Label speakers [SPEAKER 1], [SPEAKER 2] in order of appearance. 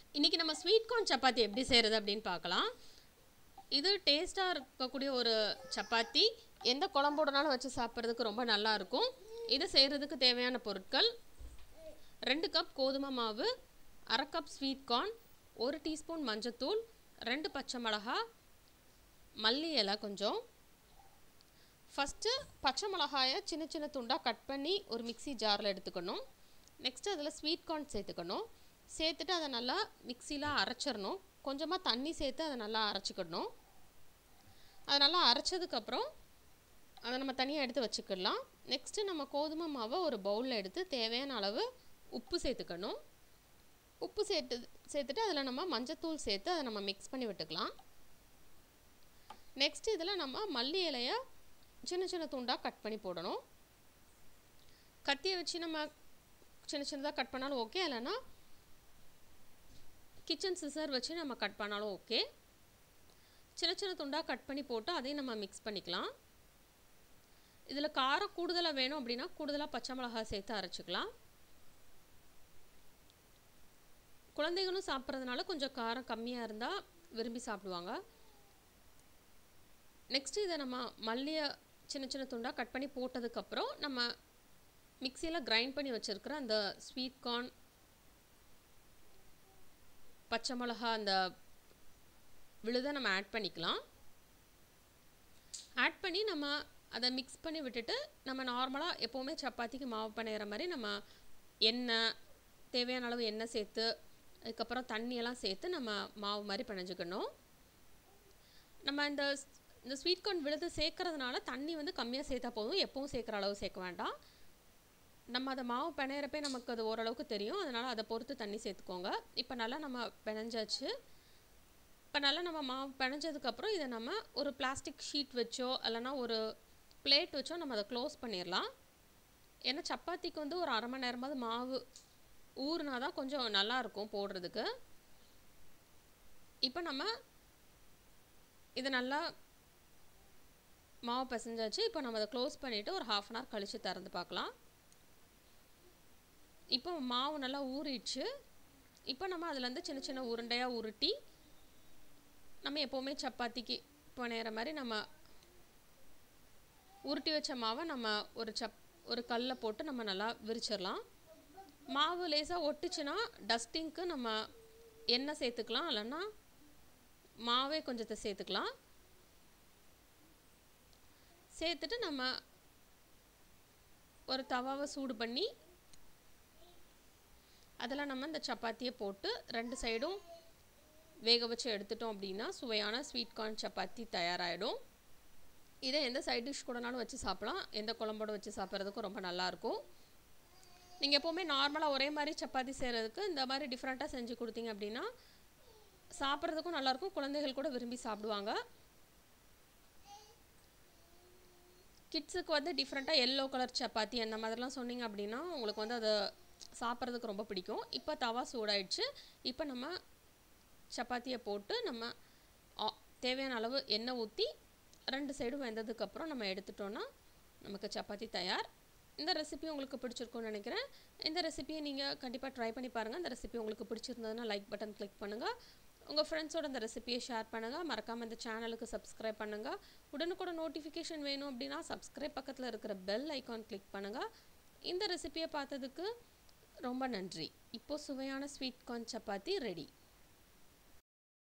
[SPEAKER 1] இன்றைக்கி நம்ம sweet corn chapati எப்படி செய்கிறது அப்படின்னு பார்க்கலாம் இது டேஸ்ட்டாக இருக்கக்கூடிய ஒரு சப்பாத்தி எந்த குழம்போடனாலும் வச்சு சாப்பிட்றதுக்கு ரொம்ப நல்லா இருக்கும் இது செய்கிறதுக்கு தேவையான பொருட்கள் ரெண்டு கப் கோதுமை மாவு அரை கப் ஸ்வீட் கார்ன் ஒரு டீஸ்பூன் மஞ்சத்தூள் ரெண்டு பச்சை மிளகா மல்லி இலை கொஞ்சம் ஃபஸ்ட்டு பச்சை மிளகாயை சின்ன சின்ன துண்டாக கட் பண்ணி ஒரு மிக்ஸி ஜாரில் எடுத்துக்கணும் நெக்ஸ்ட்டு அதில் ஸ்வீட் கார்ன் சேர்த்துக்கணும் சேர்த்துட்டு அதை நல்லா மிக்சியில் அரைச்சிடணும் கொஞ்சமாக தண்ணி சேர்த்து அதை நல்லா அரைச்சிக்கிடணும் அதை நல்லா அரைச்சதுக்கப்புறம் அதை நம்ம தனியாக எடுத்து வச்சுக்கிடலாம் நெக்ஸ்ட்டு நம்ம கோதுமை மாவை ஒரு பவுலில் எடுத்து தேவையான அளவு உப்பு சேர்த்துக்கணும் உப்பு சேர்த்து சேர்த்துட்டு அதில் நம்ம மஞ்சத்தூள் சேர்த்து அதை நம்ம மிக்ஸ் பண்ணி விட்டுக்கலாம் நெக்ஸ்ட் இதில் நம்ம மல்லி இலையை சின்ன சின்ன துண்டாக கட் பண்ணி போடணும் கத்தியை வச்சு நம்ம சின்ன சின்னதாக கட் பண்ணாலும் ஓகே இல்லைன்னா கிச்சன் சிசர் வச்சு நம்ம கட் பண்ணாலும் ஓகே சின்ன சின்ன துண்டாக கட் பண்ணி போட்டு அதையும் நம்ம மிக்ஸ் பண்ணிக்கலாம் இதில் காரம் கூடுதலாக வேணும் அப்படின்னா கூடுதலாக பச்சை மிளகாய் சேர்த்து அரைச்சிக்கலாம் குழந்தைகளும் சாப்பிட்றதுனால கொஞ்சம் காரம் கம்மியாக இருந்தால் விரும்பி சாப்பிடுவாங்க நெக்ஸ்ட்டு இதை நம்ம மல்லியை சின்ன சின்ன துண்டாக கட் பண்ணி போட்டதுக்கப்புறம் நம்ம மிக்சியில் கிரைண்ட் பண்ணி வச்சுருக்கிற அந்த ஸ்வீட் கார்ன் பச்சை மிளகா அந்த விழுதை நம்ம ஆட் பண்ணிக்கலாம் ஆட் பண்ணி நம்ம அதை மிக்ஸ் பண்ணி விட்டுட்டு நம்ம நார்மலாக எப்போவுமே சப்பாத்திக்கு மாவு பிணையிற மாதிரி நம்ம எண்ணெய் தேவையான அளவு எண்ணெய் சேர்த்து அதுக்கப்புறம் தண்ணியெல்லாம் சேர்த்து நம்ம மாவு மாதிரி பிணைஞ்சிக்கணும் நம்ம இந்த இந்த ஸ்வீட் கார்ன் விழுது சேர்க்கறதுனால தண்ணி வந்து கம்மியாக சேர்த்தா போதும் எப்பவும் சேர்க்குற அளவு சேர்க்க வேண்டாம் நம்ம அதை மாவு பிணையிறப்பே நமக்கு அது ஓரளவுக்கு தெரியும் அதனால் அதை பொறுத்து தண்ணி சேர்த்துக்கோங்க இப்போ நல்லா நம்ம பிணைஞ்சாச்சு இப்போ நல்லா நம்ம மாவு பிணைஞ்சதுக்கப்புறம் இதை நம்ம ஒரு பிளாஸ்டிக் ஷீட் வச்சோ இல்லைனா ஒரு பிளேட் வச்சோ நம்ம அதை க்ளோஸ் பண்ணிடலாம் ஏன்னா சப்பாத்திக்கு வந்து ஒரு அரை மணி நேரமாவது மாவு ஊறுனா தான் கொஞ்சம் நல்லாயிருக்கும் போடுறதுக்கு இப்போ நம்ம இதை நல்லா மாவு பிசைஞ்சாச்சு இப்போ நம்ம அதை க்ளோஸ் பண்ணிவிட்டு ஒரு ஹாஃப் அன் ஹவர் கழித்து திறந்து பார்க்கலாம் இப்போ மாவு நல்லா ஊறிடுச்சு இப்போ நம்ம அதுலேருந்து சின்ன சின்ன உருண்டையாக உருட்டி நம்ம எப்போவுமே சப்பாத்திக்கு பிணையிற மாதிரி நம்ம உருட்டி வச்ச மாவை நம்ம ஒரு சப் ஒரு கல்லில் போட்டு நம்ம நல்லா விரிச்சிடலாம் மாவு லேசாக ஒட்டுச்சுன்னா டஸ்டிங்க்கு நம்ம எண்ணெய் சேர்த்துக்கலாம் இல்லைன்னா மாவே கொஞ்சத்தை சேர்த்துக்கலாம் சேர்த்துட்டு நம்ம ஒரு தவாவை சூடு பண்ணி அதில் நம்ம இந்த சப்பாத்தியை போட்டு ரெண்டு சைடும் வேக வச்சு எடுத்துட்டோம் அப்படின்னா சுவையான ஸ்வீட் கார்ன் சப்பாத்தி தயாராகிடும் இதை எந்த சைட் டிஷ் கூடனாலும் வச்சு சாப்பிடலாம் எந்த குழம்போட வச்சு சாப்பிட்றதுக்கும் ரொம்ப நல்லாயிருக்கும் நீங்கள் எப்போவுமே நார்மலாக ஒரே மாதிரி சப்பாத்தி செய்கிறதுக்கு இந்த மாதிரி டிஃப்ரெண்ட்டாக செஞ்சு கொடுத்தீங்க அப்படின்னா சாப்பிட்றதுக்கும் நல்லாயிருக்கும் குழந்தைகள் கூட விரும்பி சாப்பிடுவாங்க கிட்ஸுக்கு வந்து டிஃப்ரெண்ட்டாக எல்லோ கலர் சப்பாத்தி அந்த மாதிரிலாம் சொன்னீங்க அப்படின்னா உங்களுக்கு வந்து அதை சாப்பிட்றதுக்கு ரொம்ப பிடிக்கும் இப்போ தவா சூடாயிடுச்சு இப்போ நம்ம சப்பாத்தியை போட்டு நம்ம தேவையான அளவு எண்ணெய் ஊற்றி ரெண்டு சைடும் வெந்ததுக்கப்புறம் நம்ம எடுத்துட்டோன்னா நமக்கு சப்பாத்தி தயார் இந்த ரெசிபி உங்களுக்கு பிடிச்சிருக்கும்னு நினைக்கிறேன் இந்த ரெசிபியை நீங்கள் கண்டிப்பாக ட்ரை பண்ணி பாருங்கள் இந்த ரெசிபி உங்களுக்கு பிடிச்சிருந்ததுன்னா லைக் பட்டன் கிளிக் பண்ணுங்கள் உங்கள் ஃப்ரெண்ட்ஸோட இந்த ரெசிபியை ஷேர் பண்ணுங்கள் மறக்காமல் இந்த சேனலுக்கு சப்ஸ்கிரைப் பண்ணுங்கள் உடனுக்குடன் நோட்டிஃபிகேஷன் வேணும் அப்படின்னா சப்ஸ்கிரைப் பக்கத்தில் இருக்கிற பெல் ஐக்கான் கிளிக் பண்ணுங்கள் இந்த ரெசிபியை பார்த்ததுக்கு ரொம்ப நன்றி இப்போது சுவையான ஸ்வீட் கார்ன் சப்பாத்தி ரெடி